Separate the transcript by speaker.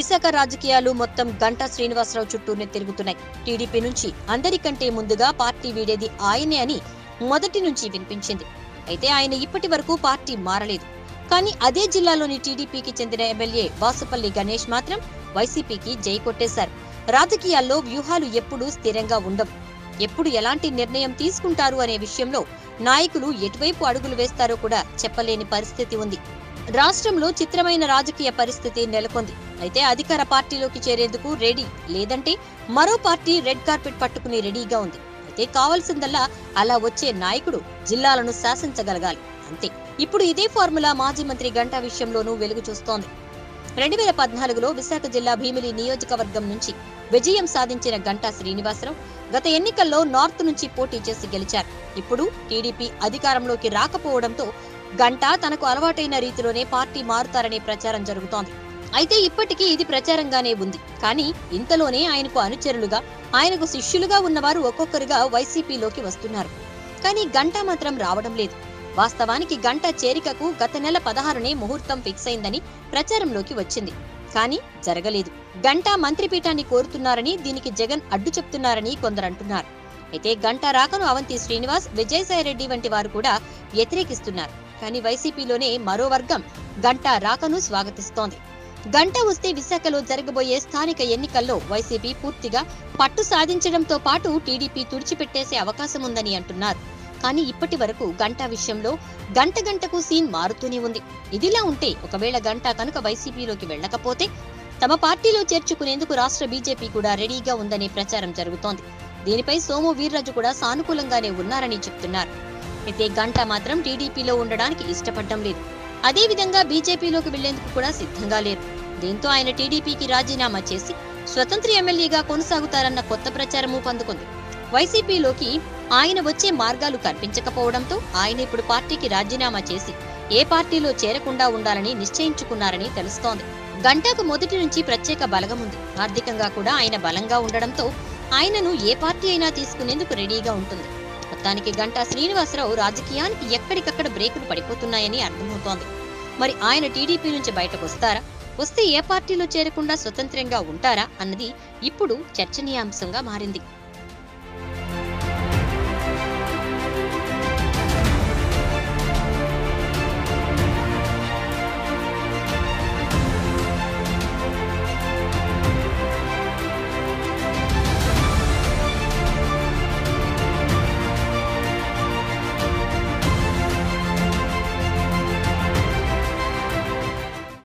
Speaker 1: విశాఖ రాజకీయాలు మొత్తం గంటా శ్రీనివాసరావు చుట్టూనే తిరుగుతున్నాయి టీడీపీ నుంచి అందరికంటే ముందుగా పార్టీ వీడేది ఆయనే అని మొదటి నుంచి వినిపించింది అయితే ఆయన ఇప్పటి వరకు పార్టీ మారలేదు కానీ అదే జిల్లాలోని టీడీపీకి చెందిన ఎమ్మెల్యే వాసుపల్లి గణేష్ మాత్రం వైసీపీకి జై కొట్టేశారు రాజకీయాల్లో వ్యూహాలు ఎప్పుడూ స్థిరంగా ఉండవు ఎప్పుడు ఎలాంటి నిర్ణయం తీసుకుంటారు అనే విషయంలో నాయకులు ఎటువైపు అడుగులు వేస్తారో కూడా చెప్పలేని పరిస్థితి ఉంది రాష్ట్రంలో చిత్రమైన రాజకీయ పరిస్థితి నెలకొంది అయితే అధికార పార్టీలోకి చేరేందుకు రెడీ లేదంటే మరో పార్టీ రెడ్ కార్పెట్ పట్టుకుని రెడీగా ఉంది అయితే కావాల్సిందల్లా అలా వచ్చే నాయకుడు జిల్లాలను శాసించగలగాలి అంతే ఇప్పుడు ఇదే ఫార్ములా మాజీ మంత్రి గంటా విషయంలోనూ వెలుగు చూస్తోంది రెండు వేల పద్నాలుగులో విశాఖ జిల్లా భీమిలి నియోజకవర్గం నుంచి విజయం సాధించిన గంటా శ్రీనివాసరావు గత ఎన్నికల్లో నార్త్ నుంచి పోటీ చేసి గెలిచారు ఇప్పుడు టీడీపీ అధికారంలోకి రాకపోవడంతో గంటా తనకు అలవాటైన రీతిలోనే పార్టీ మారుతారనే ప్రచారం జరుగుతోంది అయితే ఇప్పటికీ ఇది ప్రచారంగానే ఉంది కానీ ఇంతలోనే ఆయనకు అనుచరులుగా ఆయనకు శిష్యులుగా ఉన్నవారు ఒక్కొక్కరుగా వైసీపీలోకి వస్తున్నారు కానీ గంటా మాత్రం రావడం లేదు వాస్తవానికి గంట చేరికకు గత నెల పదహారునే ముహూర్తం ఫిక్స్ అయిందని ప్రచారంలోకి వచ్చింది కానీ జరగలేదు గంటా మంత్రిపీఠాన్ని కోరుతున్నారని దీనికి జగన్ అడ్డు చెప్తున్నారని కొందరు అంటున్నారు అయితే గంటా రాకను అవంతి శ్రీనివాస్ విజయసాయిరెడ్డి వంటి వారు కూడా వ్యతిరేకిస్తున్నారు కానీ వైసీపీలోనే మరో వర్గం గంటా రాకను స్వాగతిస్తోంది గంట వస్తే విశాఖలో జరగబోయే స్థానిక ఎన్నికల్లో వైసీపీ పూర్తిగా పట్టు సాధించడంతో పాటు టీడీపీ తుడిచిపెట్టేసే అవకాశం ఉందని అంటున్నారు కానీ ఇప్పటి వరకు గంటా విషయంలో గంట గంటకు సీన్ మారుతూనే ఉంది ఇదిలా ఉంటే ఒకవేళ గంటా కనుక వైసీపీలోకి వెళ్ళకపోతే తమ పార్టీలో చేర్చుకునేందుకు రాష్ట్ర బీజేపీ కూడా రెడీగా ఉందనే ప్రచారం జరుగుతోంది దీనిపై సోము వీర్రాజు కూడా సానుకూలంగానే ఉన్నారని చెప్తున్నారు అయితే గంటా మాత్రం టీడీపీలో ఉండడానికి ఇష్టపడడం లేదు అదే విధంగా బీజేపీలోకి వెళ్లేందుకు కూడా సిద్ధంగా లేరు దీంతో ఆయన టీడీపీకి రాజీనామా చేసి స్వతంత్ర ఎమ్మెల్యేగా కొనసాగుతారన్న కొత్త ప్రచారము పందుకుంది వైసీపీలోకి ఆయన వచ్చే మార్గాలు కనిపించకపోవడంతో ఆయన ఇప్పుడు పార్టీకి రాజీనామా చేసి ఏ పార్టీలో చేరకుండా ఉండాలని నిశ్చయించుకున్నారని తెలుస్తోంది గంటాకు మొదటి నుంచి ప్రత్యేక బలగం ఉంది ఆర్థికంగా కూడా ఆయన బలంగా ఉండడంతో ఆయనను ఏ పార్టీ అయినా తీసుకునేందుకు రెడీగా ఉంటుంది మొత్తానికి గంటా శ్రీనివాసరావు రాజకీయానికి ఎక్కడికక్కడ బ్రేకులు పడిపోతున్నాయని అర్థమవుతోంది మరి ఆయన టీడీపీ నుంచి బయటకు వస్తారా వస్తే ఏ పార్టీలో చేరకుండా స్వతంత్రంగా ఉంటారా అన్నది ఇప్పుడు చర్చనీయాంశంగా మారింది